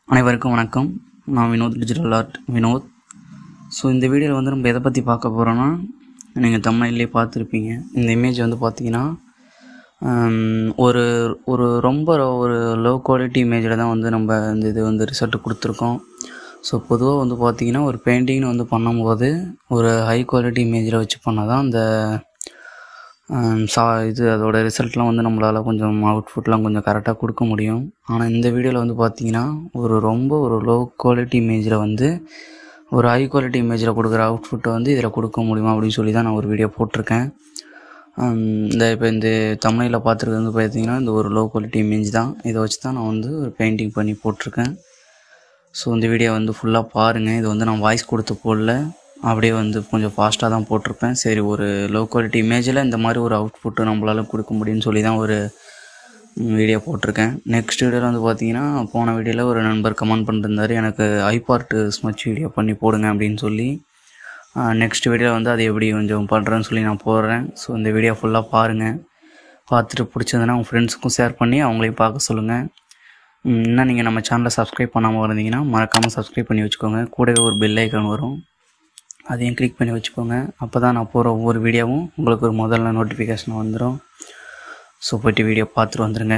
அனைவருக்கும் வணக்கம் நான் Vinod digital art Vinod so இந்த வீடியோவில் வந்து நம்ம எதை பற்றி பார்க்க போகிறோன்னா நீங்கள் தமிழ்லேயே பார்த்துருப்பீங்க இந்த இமேஜ் வந்து பார்த்தீங்கன்னா ஹம், ஒரு ஒரு ரொம்ப ஒரு லோ குவாலிட்டி இமேஜில் தான் வந்து நம்ம இந்த இது வந்து ரிசல்ட் கொடுத்துருக்கோம் ஸோ பொதுவாக வந்து பார்த்தீங்கன்னா ஒரு பெயிண்டிங்னு வந்து பண்ணும்போது ஒரு ஹை குவாலிட்டி இமேஜில் வச்சு பண்ணால் தான் அந்த ஹம், சா இது அதோட ரிசல்ட்லாம் வந்து நம்மளால் கொஞ்சம் அவுட்புட்லாம் கொஞ்சம் கரெக்டாக கொடுக்க முடியும் ஆனால் இந்த வீடியோவில் வந்து பார்த்தீங்கன்னா ஒரு ரொம்ப ஒரு லோ குவாலிட்டி இமேஜில் வந்து ஒரு ஹை குவாலிட்டி இமேஜில் கொடுக்குற அவுட்புட்டை வந்து இதில் கொடுக்க முடியுமா அப்படின்னு சொல்லி தான் நான் ஒரு வீடியோ போட்டிருக்கேன் ஹம், இந்த இப்போ இந்த தமிழில் பார்த்துருக்கிறது வந்து பார்த்தீங்கன்னா இந்த ஒரு லோ குவாலிட்டி இமேஜ் தான் இதை வச்சு தான் நான் வந்து ஒரு பெயிண்டிங் பண்ணி போட்டிருக்கேன் ஸோ இந்த வீடியோ வந்து ஃபுல்லாக பாருங்கள் இது வந்து நான் வாய்ஸ் கொடுத்து போடல அப்படியே வந்து கொஞ்சம் ஃபாஸ்ட்டாக தான் போட்டிருப்பேன் சரி ஒரு லோ குவாலிட்டி இமேஜில் இந்த மாதிரி ஒரு அவுட்புட்டு நம்மளால் கொடுக்க முடியும்னு சொல்லி தான் ஒரு வீடியோ போட்டிருக்கேன் நெக்ஸ்ட் வீடியோவில் வந்து பார்த்தீங்கன்னா போன வீடியோவில் ஒரு நண்பர் கமெண்ட் பண்ணிருந்தார் எனக்கு ஐபார்ட்டு ஸ்மச் வீடியோ பண்ணி போடுங்க அப்படின்னு சொல்லி நெக்ஸ்ட் வீடியோவில் வந்து அது எப்படி கொஞ்சம் பண்ணுறேன்னு சொல்லி நான் போடுறேன் ஸோ இந்த வீடியோ ஃபுல்லாக பாருங்கள் பார்த்துட்டு பிடிச்சதுன்னா உங்கள் ஃப்ரெண்ட்ஸுக்கும் ஷேர் பண்ணி அவங்களையும் பார்க்க சொல்லுங்கள் ம், இன்னும் நீங்கள் நம்ம சேனலை சப்ஸ்கிரைப் பண்ணாமல் இருந்தீங்கன்னா மறக்காமல் சப்ஸ்கிரைப் பண்ணி வச்சுக்கோங்க கூடவே ஒரு பெல் ஐக்கான் வரும் அதையும் கிளிக் பண்ணி வச்சுக்கோங்க அப்போ தான் நான் போகிற ஒவ்வொரு வீடியோவும் உங்களுக்கு ஒரு முதல்ல நோட்டிஃபிகேஷன் வந்துடும் ஸோ போயிட்டு வீடியோ பார்த்துட்டு வந்துடுங்க